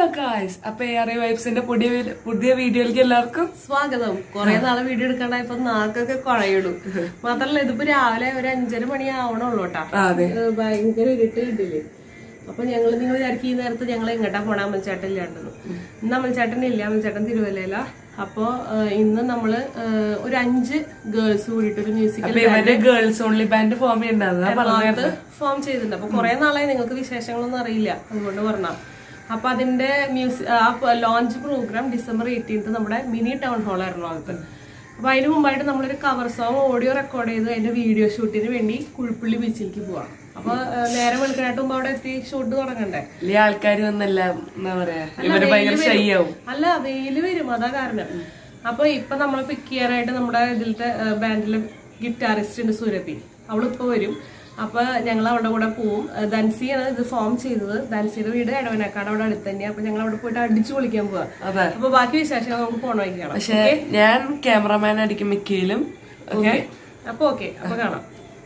Guys അപ്പൊ A R വൈബ്സിന്റെ പുതിയ വീ- പുതിയ വീഡിയോയിലേക്ക് എല്ലാവർക്കും സ്വാഗതം കൊറേ നാളെ വീഡിയോ എടുക്കണ്ടായപ്പോ നാക്കൊക്കെ കുഴയിടും മാത്രല്ല ഇതിപ്പോ രാവിലെ ഒരു അഞ്ചര മണി ആവണുള്ളൂ കേട്ടാ ആ, അതെ ഏഹ് ഭയങ്കര ഇരുട്ട് കിട്ടില്ലേ അപ്പൊ ഞങ്ങൾ നിങ്ങൾ വിചാരിക്കും ഈ നേരത്ത് ഞങ്ങൾ എങ്ങോട്ടാ പോണ അമ്മച്ചേട്ടൻ ഇല്ലാണ്ടെന്ന് ഇന്ന് അമ്മച്ചേട്ടൻ ഇല്ല അമ്മച്ചേട്ടൻ തിരുവല്ലയില അപ്പൊ ഏഹ് ഇന്ന് നമ്മള് ഏഹ് ഒരു അഞ്ച് ഗേൾസ് കൂടിയിട്ട് ഒരു മ്യൂസിക്കൽ അപ്പൊ ഇവര് ഗേൾസ് ഓൺലി ബാൻഡ് ഫോം ചെയ്യണ്ടായിരുന്നു എറണാകുളത്ത് ഫോം ചെയ്തിട്ടുണ്ട് അപ്പൊ കുറെ നാളായി നിങ്ങൾക്ക് വിശേഷങ്ങളൊന്നും അറിയില്ല അതുകൊണ്ട് പറഞ്ഞ അപ്പൊ അതിന്റെ music launch programme December eighteenth നമ്മുടെ മിനി ടൗൺ ഹാൾ എറണാകുളത്ത് അപ്പൊ അതിന് മുമ്പായിട്ട് നമ്മളൊരു കവർ സോങ് ഓഡിയോ റെക്കോർഡ് ചെയ്ത് അതിന്റെ വീഡിയോ ഷൂട്ടിന് വേണ്ടി കുഴിപ്പള്ളി ബീച്ചിലേക്ക് പോവാം അപ്പൊ ആ, നേരെ വെളുക്കാനായിട്ട് മുമ്പ് അവിടെ എത്തി ഷൂട്ട് തുടങ്ങണ്ടേ വലിയ ആൾക്കാർ വന്നല്ല എന്താ പറയാ ഇവര് ഭയങ്കര ശയ്യാവും അല്ല വെയില് വരും അതാ കാരണം അപ്പൊ ഇപ്പൊ നമ്മളെ പിക്ക് ചെയ്യാനായിട്ട് നമ്മുടെ ഇതിലത്തെ ബാൻഡിലെ ഗിറ്റാറിസ്റ്റ് ഉണ്ട് സുരഭി അവളിപ്പോ വരും അപ്പൊ ഞങ്ങൾ അവിടെ കൂടെ പോവും ഏഹ് ധൻസിയാണ് ഇത് ഫോം ചെയ്തത് ധൻസിയുടെ വീട് എടവനക്കാട് അവിടെ അടുത്ത് തന്നെയാണ് അപ്പൊ ഞങ്ങൾ അവിടെ പോയിട്ട് അടിച്ചു പൊളിക്കാൻ പോവാ അതെ അപ്പൊ ബാക്കി വിശേഷങ്ങൾ നമുക്ക് പോണ വയ്ക്കണം പക്ഷെ ഞാൻ ക്യാമറമാൻ ആയിരിക്കും മിക്കയിലും ഓക്കെ അപ്പൊ ഓക്കെ അപ്പൊ കാണാം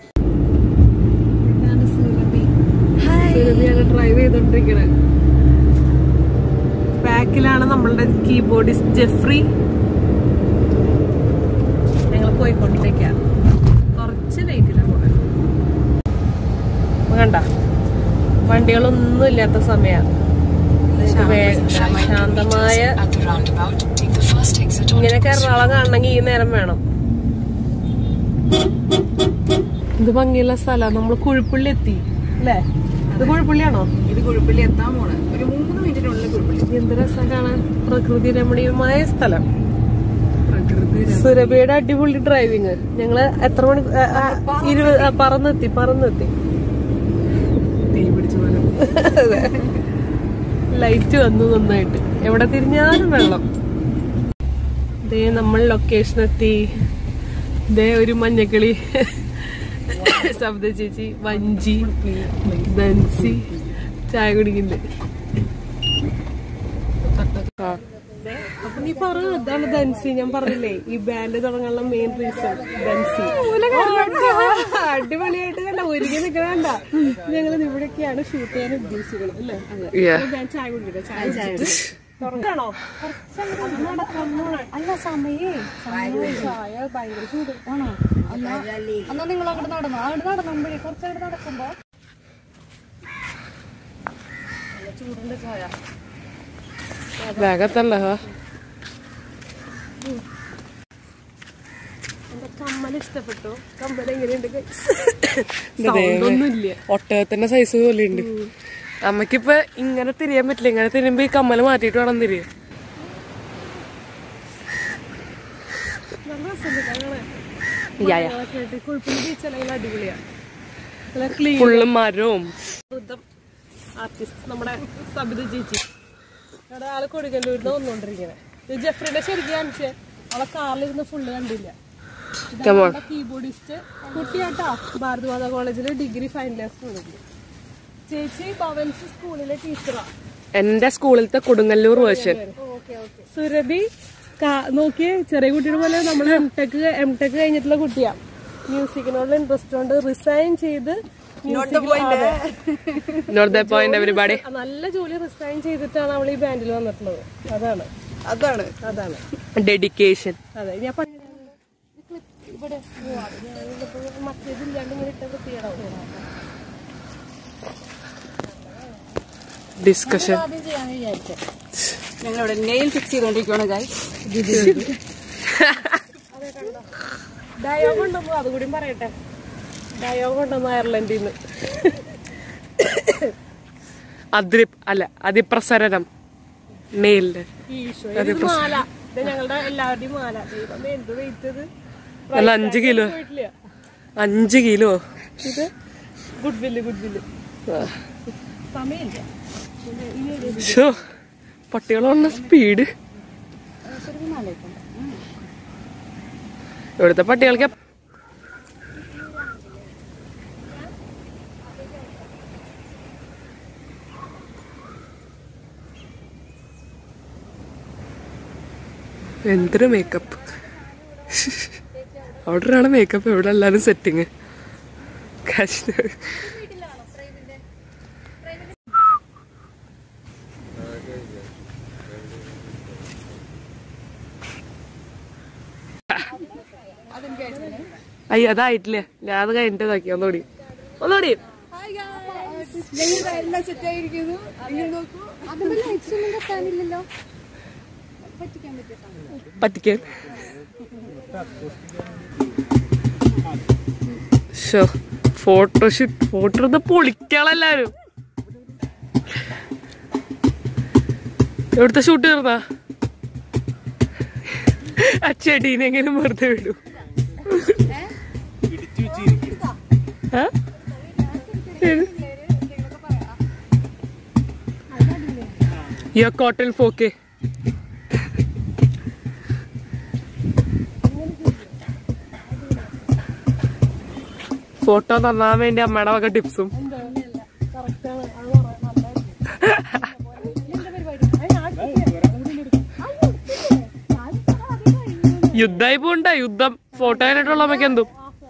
സുരഭിയാണ് ഡ്രൈവ് ചെയ്തോണ്ടിരിക്കണത് ബാക്കിലാണ് നമ്മളുടെ കീബോർഡിസ്റ്റ് ജെഫ്രി ഞങ്ങൾ പോയിക്കൊണ്ടിരിക്കുക കുറച്ച് ലേറ്റിലാണ് പോണത് കണ്ട വണ്ടികളൊന്നും ഇല്ലാത്ത സമയമാണ് ശാന്തമായ ഇങ്ങനെയൊക്കെ എറണാകുളം കാണണമെങ്കിൽ ഈ നേരം വേണം ഇത് ഭംഗിയുള്ള സ്ഥലമാണ് നമ്മൾ കുഴിപ്പള്ളി എത്തി അല്ലേ ഇത് കുഴിപ്പള്ളിയാണോ ഇത് കുഴപ്പമില്ല എത്താൻ പോണ് ഒരു മൂന്ന് മിനിറ്റിനുള്ളിൽ കുഴപ്പമില്ല എന്ത് രസം കാണാൻ പ്രകൃതി രമണീയമായ സ്ഥലം പ്രകൃതി സുരഭിയുടെ അടിപൊളി ഡ്രൈവിങ് ഞങ്ങള് എത്ര മണി ആ, ആ, ഇരുപത് ആ, പറന്നെത്തി പറന്നെത്തി തീ പിടിച്ച പോലെ ലൈറ്റ് വന്നു നന്നായിട്ട് എവിടെ തിരിഞ്ഞാലും വെള്ളം ദേ നമ്മൾ ലൊക്കേഷൻ എത്തി ദേ ഒരു മഞ്ഞക്കിളി ശബ്ദ ചേച്ചി വഞ്ചി ബൻസി ചായ കുടിക്കുന്നുണ്ട് ദേ, അപ്പൊ നീ പറ ഇതാണ് ധൻസി ഞാൻ പറഞ്ഞില്ലേ ഈ ബാൻഡ് തുടങ്ങാനുള്ള മെയിൻ റീസൺ ധൻസി അടിപൊളിയായിട്ട് കണ്ട ഒരുങ്ങി നിൽക്കണണ്ട ഞങ്ങൾ ഇവിടെയൊക്കെയാണ് ഷൂട്ട് ചെയ്യാൻ ഉദ്ദേശിക്കുന്നത് അല്ലേ ഞാൻ ചായ കുടിക്കട്ടെ ചായ കുടിച്ചിട്ട് തുറക്കാണോ അല്ല സമയേ ചായ ഭയങ്കര ചൂട് ആണോ എന്നാ എന്നാ നിങ്ങൾ അങ്ങോട്ട് നടന്നു അങ്ങോട്ട് നടന്നുമ്പോഴേ കുറച്ചങ്ങോട്ട് നടക്കുമ്പോ ചൂടുണ്ട് ചായ വേഗത്തല്ല എന്റെ കമ്മൽ ഇഷ്ടപ്പെട്ടു കമ്മൽ എങ്ങനെയുണ്ട് സൗണ്ട് ഒന്നും ഇല്ല ഒട്ടകത്തിന്റെ സൈസ് പോലെ ഉണ്ട് അമ്മക്കിപ്പൊ ഇങ്ങനെ തിരിയാൻ പറ്റില്ല ഇങ്ങനെ തിരിയുമ്പോ ഈ കമ്മല് മാറ്റിയിട്ട് വേണം തിരിയാൻ നല്ല രസമുണ്ട് കാണാൻ യാ, യാ. കുഴപ്പമില്ല ബീച്ച് അല്ലെങ്കിൽ അടിപൊളിയാണ് നല്ല ക്ലീൻ ഫുള്ള് മരവും ആർട്ടിസ്റ്റ് നമ്മുടെ സബിത ചേച്ചി അവിടെ ആള് കൊടുക്കല്ലൂരിന്ന് വന്നോണ്ടിരിക്കണേ ഇത് ജെഫ്രിയുടെ ശരിക്കും കാണിച്ചേ അവളെ കാറിലിരുന്ന് ഫുള്ള് കണ്ടില്ല Come on. കീബോർഡിസ്റ്റ് കുട്ടിയാട്ടാ ഭാരതമാതാ കോളേജില് ഡിഗ്രി ഫൈനൽ ഇയർ സ്റ്റുഡന്റ് ചേച്ചി ഭവൻസ് സ്കൂളിലെ ടീച്ചറാ എന്റെ സ്കൂളിലത്തെ കൊടുങ്ങല്ലൂർ വേർഷൻ സുരഭി കാ- നോക്കിയേ ചെറിയ കുട്ടിയുടെ പോലെ നമ്മൾ എം ടെക് എം ടെക് കഴിഞ്ഞിട്ടുള്ള കുട്ടിയാ മ്യൂസിക്കിനോട് ഇൻട്രസ്റ്റ് കൊണ്ട് റിസൈൻ ചെയ്ത് music- അതെ. നോട്ട് ദ പോയിന്റ് എവരിബാഡി നല്ല ജോലി റിസൈൻ ചെയ്തിട്ടാണ് അവൾ ഈ ബാൻഡിൽ വന്നിട്ടുള്ളത് അതാണ് അതാണ് അതാണ് ഡെഡിക്കേഷൻ അതെ ഞാൻ പണ്ട് ഇവിടെ പോവാം. ഞാനിതിപ്പോ മറ്റേതില്ലാണ്ട് ഇങ്ങനെ ഇട്ട വൃത്തികേടാവും ഡിസ്കഷൻ ആദ്യം ചെയ്യാന്ന് വിചാരിച്ചേ ഞങ്ങളിവിടെ നെയിൽ ഫിക്സ് ചെയ്തോണ്ടിരിക്കുവാണ് ഗായ് ഡയോഗ് ഉണ്ടെന്നോ അതുകൂടി പറയട്ടെ ഡയോഗ് ഉണ്ടെന്ന് അയർലൻഡിൽ നിന്ന് അദ്രി അല്ല അതിപ്രസരണം നെയിലിന്റെ ഈശോ ഇത് മാല ഇത് ഞങ്ങളുടെ എല്ലാവരുടെയും മാല ദൈവമേ എന്ത് വെയിറ്റത് അല്ല അഞ്ച് കിലോ പോയിട്ടില്ല അഞ്ച് കിലോ ഇത് ഗുഡ് വില്ല് ഗുഡ് വില്ല് സമയമില്ല ഇനി ഒരു ഷോ പട്ടികളുള്ള സ്പീഡ് ഇവിടുത്തെ പട്ടികൾക്ക് എപ്പ- എന്തൊരു മേക്കപ്പ് അവിടെ ഒരാണ് മേക്കപ്പ് ഇവിടെ എല്ലാരും സെറ്റിങ് കാശ്മീർ അയ്യ അതായിട്ടില്ല ഞാൻ അത് കഴിഞ്ഞിട്ട് നോക്കി ഒന്നുകൂടി ഒന്നുകൂടി എല്ലാം സെറ്റ് ആയിരിക്കുന്നു നിങ്ങൾ നോക്കൂ അതിന്റെ ലൈറ്റ്സ് ഒന്നും കത്താനില്ലല്ലോ പറ്റിക്കാൻ പറ്റിയ സാധനം പറ്റിക്കാൻ ഷോ ഫോട്ടോഷൂട്ട് ഫോട്ടോ എടുത്ത് പൊളിക്കാളെല്ലാരും എവിടുത്തെ ഷൂട്ട് തീർന്നാ ആ ചെടീനെങ്കിലും വെറുതെ വിടൂ ആ? യോ കോട്ടൺ ഫോക്കേ ഫോട്ടോ നന്നാൻ വേണ്ടി അമ്മയുടെ വക ടിപ്സും യുദ്ധായി പോണ്ട യുദ്ധം ഫോട്ടോ ആയിട്ടുള്ള അമ്മയ്ക്ക് എന്തും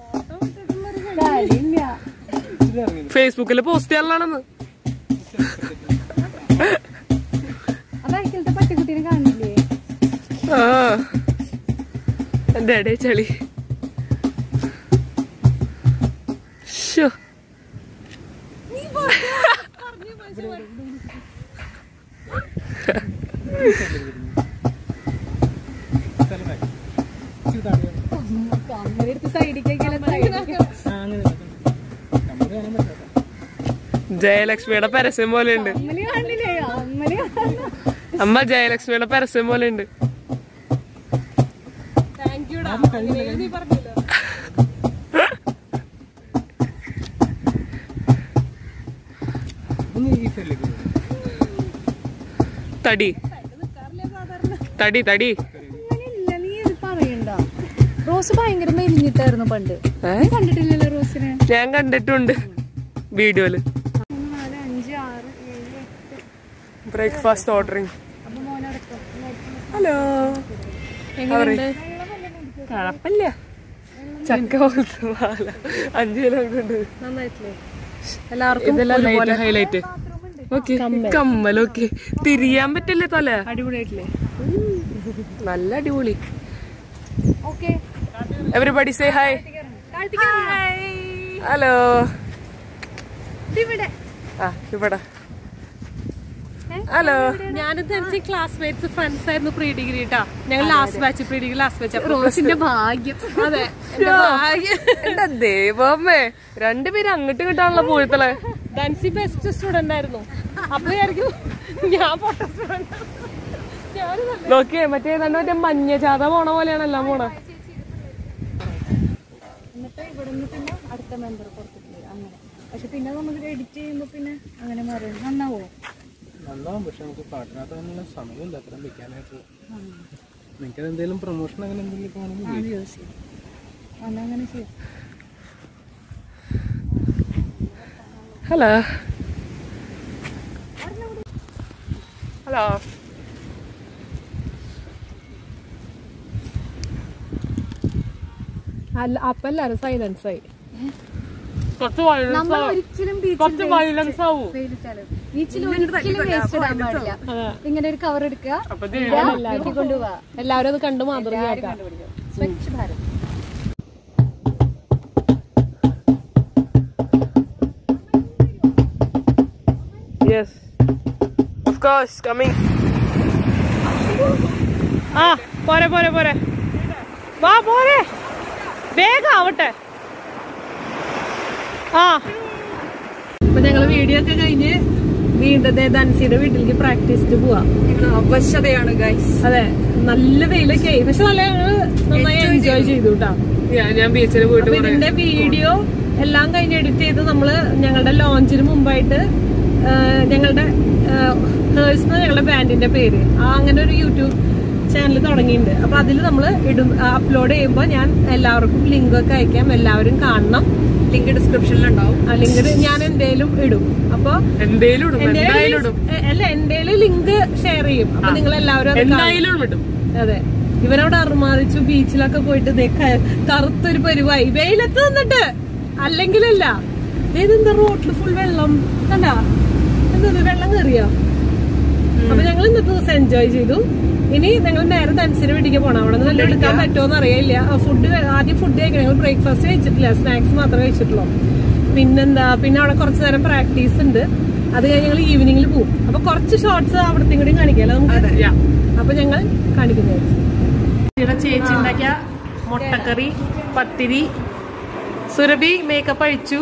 ഫേസ്ബുക്കിൽ പോസ്റ്റ് ചെയ്യാനുള്ളതാണെന്ന് അതായിരിക്കലത്തെ പട്ടിക്കുട്ടീനെ കാണില്ലേ ആ എന്റെ ഇടയിൽ ചളി ശ്ശോ. അങ്ങനെ എടുത്ത് സൈഡിലേക്ക് ജയലക്ഷ്മിയുടെ പരസ്യം പോലെ ഉണ്ട് അമ്മല് കാണില്ലേ അമ്മല് അമ്മ ജയലക്ഷ്മിയുടെ പരസ്യം പോലെ ഉണ്ട് താങ്ക് യുടാ നീ പറഞ്ഞല്ലോ തടി തടി തടി അങ്ങനെയില്ല നീ ഇത് പറയണ്ട റോസ് ഭയങ്കര മെലിഞ്ഞിട്ടായിരുന്നു പണ്ട് ഏ? നീ കണ്ടിട്ടില്ലല്ലോ റോസിനെ ഞാൻ കണ്ടിട്ടുണ്ട് വീഡിയോയില് മൂന്ന് നാല് അഞ്ച് ആറ് ഏഴ് എട്ട് ബ്രേക്ക്ഫാസ്റ്റ് ഓർഡറിങ് അപ്പൊ മോനടക്കം ഹലോ കുഴപ്പമില്ല ചക്ക പോലത്തെ മാല അഞ്ചു കിലോ കൊണ്ട് നന്നായിട്ടില്ലേ എല്ലാവർക്കും ഇതെല്ലാം ഹൈലൈറ്റ് ഓക്കെ കമ്മൽ ഓക്കെ തിരിയാൻ പറ്റില്ലേ തല അടിപൊളിയായിട്ടില്ലേ നല്ല അടിപൊളി okay everybody say hi hello ഇവിടെ ആ ഇവിടെ ഹലോ ഞാനും തന്നെ ക്ലാസ്മേറ്റ്സ് ഫ്രണ്ട്സ് ആയിരുന്നു പ്രീ ഡിഗ്രി കേട്ടാ ഞങ്ങൾ last batch pre degree last batch റോസിന്റെ ഭാഗ്യം അതെ എന്റെ ഭാഗ്യം. എന്റെ ദൈവമേ രണ്ടുപേരും അങ്ങോട്ടും ഇങ്ങോട്ടാണല്ലോ പോയത്തല്ലേ ഡാൻസി ബെസ്റ്റ് സ്റ്റുഡന്റ് ആയിരുന്നു അപ്പൊ വിചാരിക്കും ഞാൻ പൊട്ട സ്റ്റുഡന്റ് നോക്കിയേ മറ്റേ തന്നെ മറ്റേ മഞ്ഞ ജാഥ പോണ പോലെയാണല്ലോ പോണ എന്നിട്ട് ഇവിടെ നിന്ന് പിന്നെ അടുത്ത മെമ്പർ പുറത്തിട്ട് അങ്ങനെ പക്ഷെ പിന്നെ നമുക്ക് എഡിറ്റ് ചെയ്യുമ്പോ പിന്നെ അങ്ങനെ മാറും നന്നാവോ നന്നാവും പക്ഷെ നമുക്ക് പാട്ടിനകത്ത് അതിനുള്ള സമയമില്ല അത്രയും വെക്കാനായിട്ട് നിങ്ങൾക്ക് എന്തെങ്കിലും പ്രൊമോഷൻ അങ്ങനെ എന്തെങ്കിലും വേണമെങ്കിൽ അത് യൂസ് ചെയ്യും അന്ന് അങ്ങനെ ചെയ്യും ഹലോ ഹലോ അല്ല അപ്പൊ എല്ലാരും സൈലൻസ് ആയി കുറച്ച് നമ്മൾ വയലൻസ് ഒരിക്കലും കുറച്ച് വയലൻസ് ആവും ബീച്ചിൽ ഒരിക്കലും വേസ്റ്റ് ഇടാൻ പാടില്ല ഇങ്ങനെ ഒരു കവർ എടുക്കുക അപ്പൊ ഇടുക, വീട്ടിൽ കൊണ്ടുപോവാ എല്ലാവരും അത് കണ്ടു മാതൃകയാക്കാം Swachh Bharat yes of course coming ആ പോരെ പോരെ പോരെ വാ പോരെ വേഗം ആവട്ടെ ആ അപ്പൊ ഞങ്ങള് വീഡിയോ ഒക്കെ കഴിഞ്ഞ് വീണ്ടും ദേ ധൻസിയുടെ വീട്ടിലേക്ക് പ്രാക്ടീസിന് പോവാം അവശതയാണ് ഗൈസ് അതെ നല്ല വെയിലൊക്കെ ആയി പക്ഷെ നല്ല നന്നായി എൻജോയ് ചെയ്തു കേട്ടോ ഞാൻ ഞാൻ ബീച്ചിൽ പോയിട്ട് അപ്പൊ കുറെ ഇതിന്റെ വീഡിയോ എല്ലാം കഴിഞ്ഞ് എഡിറ്റ് ചെയ്ത് നമ്മള് ഞങ്ങളുടെ ലോഞ്ചിന് മുമ്പായിട്ട് ആ, ഞങ്ങളുടെ ഹേഴ്സ് ഞങ്ങളുടെ ബാൻഡിന്റെ പേര് ആ അങ്ങനെ ഒരു യൂട്യൂബ് ചാനൽ തുടങ്ങിയിട്ടുണ്ട് അപ്പൊ അതിൽ നമ്മൾ ഇടും അപ്ലോഡ് ചെയ്യുമ്പോൾ ഞാൻ എല്ലാവർക്കും ലിങ്ക് ഒക്കെ അയക്കാം എല്ലാവരും കാണണം ലിങ്ക് ഡിസ്ക്രിപ്ഷനിലുണ്ടാവും ആ ലിങ്ക് ഞാൻ എന്തേലും ഇടും അപ്പൊ എന്തേലും ഇടും എന്തേലും എന്തായാലും ഇടും എ- അല്ല എന്തേലും ലിങ്ക് ഷെയർ ചെയ്യും അപ്പൊ നിങ്ങൾ എല്ലാവരും അത് കാണണം. എന്തായാലും ഇടും അതെ ഇവരവിടെ അറുമാദിച്ചു ബീച്ചിലൊക്കെ പോയിട്ട് ദേ ക- കറുത്തൊരു പരിവായി വെയിലത്ത് നിന്നിട്ട് അല്ലെങ്കിലല്ല ഇതെന്താ റോട്ടിൽ ഫുൾ വെള്ളം കണ്ടാ എന്താ വെള്ളം കയറിയോ അപ്പൊ ഞങ്ങൾ ഇന്നത്തെ ദിവസം എൻജോയ് ചെയ്തു ഇനി ഞങ്ങൾ നേരെ ധനസിന് വീട്ടിലേക്ക് പോകണം അവിടെ നിന്ന് വല്ലതും എടുക്കാൻ പറ്റുമോ അറിയില്ല ഫുഡ് ആദ്യം ഫുഡ് കഴിക്കണം ഞങ്ങൾ ബ്രേക്ക്ഫാസ്റ്റ് കഴിച്ചിട്ടില്ല സ്നാക്സ് മാത്രമേ കഴിച്ചിട്ടുള്ളൂ പിന്നെന്താ പിന്നെ അവിടെ കുറച്ച് നേരം പ്രാക്ടീസ് ഉണ്ട് അത് കഴിഞ്ഞ് ഞങ്ങൾ ഈവനിങ്ങിൽ പോകും അപ്പൊ കുറച്ച് ഷോർട്സ് അവിടത്തെ കൂടി കാണിക്കാമല്ലോ നമുക്ക് അപ്പൊ ഞങ്ങൾ കാണിക്കുന്നതായിരിക്കും ഇവിടെ ചേച്ചി ഉണ്ടാക്കിയ മുട്ടക്കറി പത്തിരി സുരഭി മേക്കപ്പ് അഴിച്ചു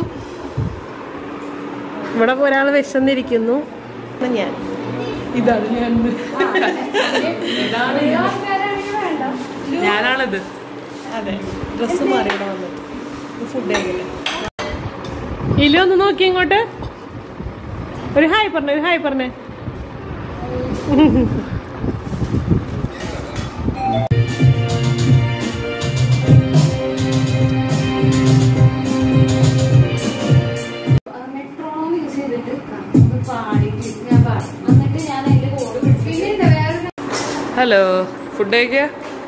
ഇവിടെ ഒരാൾ വിശന്നിരിക്കുന്നു ഇത് ഞാൻ ഇതാണ് ഞാൻ ഇതാണ് ഞാൻ. ഞാനാണിത് അതെ ഡ്രസ്സ് മാറി ഇവിടെ വന്നിട്ട് ഫുഡ് കഴിക്കില്ല ഇലു ഒന്ന് നോക്കി ഇങ്ങോട്ട് ഒരു ഹായ് പറഞ്ഞേ ഒരു ഹായ് പറഞ്ഞേ മെട്രോണം യൂസ് ചെയ്തിട്ട് ഒന്ന് പാടിയിട്ട് ഞാൻ പാടും എന്നിട്ട് ഞാൻ അതിന്റെ കോഡ് പിടിച്ചു പിന്നെ ഉണ്ട് വേറൊരു ഹലോ ഫുഡ് കഴിക്കുക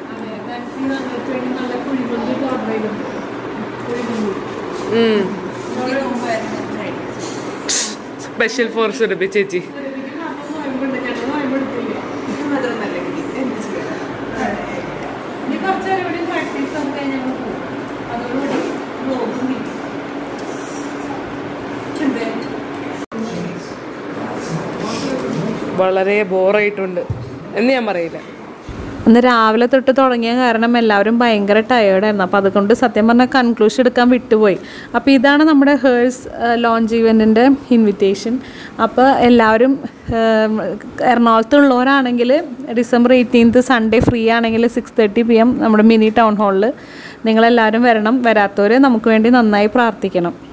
സ്പെഷ്യൽ ഫോർ സുരഭി ചേച്ചി വളരെ ബോറായിട്ടുണ്ട് എന്ന് ഞാൻ പറയില്ല അന്ന് രാവിലെ തൊട്ട് തുടങ്ങിയ കാരണം എല്ലാവരും ഭയങ്കര ടയേർഡായിരുന്നു അപ്പോൾ അതുകൊണ്ട് സത്യം പറഞ്ഞാൽ കൺക്ലൂഷൻ എടുക്കാൻ വിട്ടുപോയി അപ്പോൾ ഇതാണ് നമ്മുടെ ഹേഴ്സ് ലോഞ്ച് ഇവൻറ്റിൻ്റെ ഇൻവിറ്റേഷൻ അപ്പോൾ എല്ലാവരും ഏം, എറണാകുളത്തുള്ളവരാണെങ്കിൽ ഡിസംബർ എയ്റ്റീൻത്ത് സൺഡേ ഫ്രീ ആണെങ്കിൽ സിക്സ് തേർട്ടി പി എം നമ്മുടെ മിനി ടൗൺ ഹാളിൽ നിങ്ങളെല്ലാവരും വരണം വരാത്തവർ നമുക്ക് വേണ്ടി നന്നായി പ്രാർത്ഥിക്കണം